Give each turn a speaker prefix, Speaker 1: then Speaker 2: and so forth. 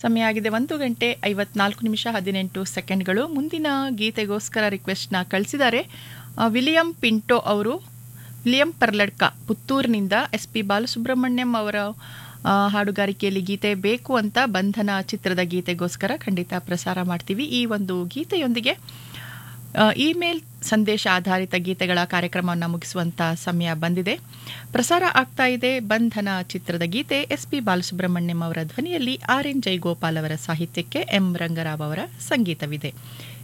Speaker 1: ಸಮಯ ಆಗಿದೆ ಒಂದು ಗಂಟೆ ಐವತ್ನಾಲ್ಕು ನಿಮಿಷ ಹದಿನೆಂಟು ಸೆಕೆಂಡ್ಗಳು ಮುಂದಿನ ಗೀತೆಗೋಸ್ಕರ ರಿಕ್ವೆಸ್ಟ್ನ ಕಳಿಸಿದ್ದಾರೆ ಆ, ವಿಲಿಯಂ ಪಿಂಟೋ ಅವರು ವಿಲಿಯಂ ಪರ್ಲಡ್ಕ ಪುತ್ತೂರಿನಿಂದ ಎಸ್ ಪಿ ಬಾಲಸುಬ್ರಹ್ಮಣ್ಯಂ ಅವರ ಆ, ಹಾಡುಗಾರಿಕೆಯಲ್ಲಿ ಗೀತೆ ಬೇಕು ಅಂತ ಬಂಧನ ಚಿತ್ರದ ಗೀತೆಗೋಸ್ಕರ ಖಂಡಿತ ಪ್ರಸಾರ ಮಾಡ್ತೀವಿ ಈ ಒಂದು ಗೀತೆಯೊಂದಿಗೆ ಆ, ಇಮೇಲ್ ಸಂದೇಶ ಆಧಾರಿತ ಗೀತೆಗಳ ಕಾರ್ಯಕ್ರಮವನ್ನು ಮುಗಿಸುವಂತ ಸಮಯ ಬಂದಿದೆ ಪ್ರಸಾರ ಆಗ್ತಾ ಇದೆ ಬಂಧನ ಚಿತ್ರದ ಗೀತೆ ಎಸ್ ಪಿ ಬಾಲಸುಬ್ರಹ್ಮಣ್ಯಂ ಅವರ ಧ್ವನಿಯಲ್ಲಿ ಆರ್ ಎನ್ ಜೈಗೋಪಾಲ್ ಅವರ ಸಾಹಿತ್ಯಕ್ಕೆ ಎಂ ರಂಗರಾವ್ ಅವರ ಸಂಗೀತವಿದೆ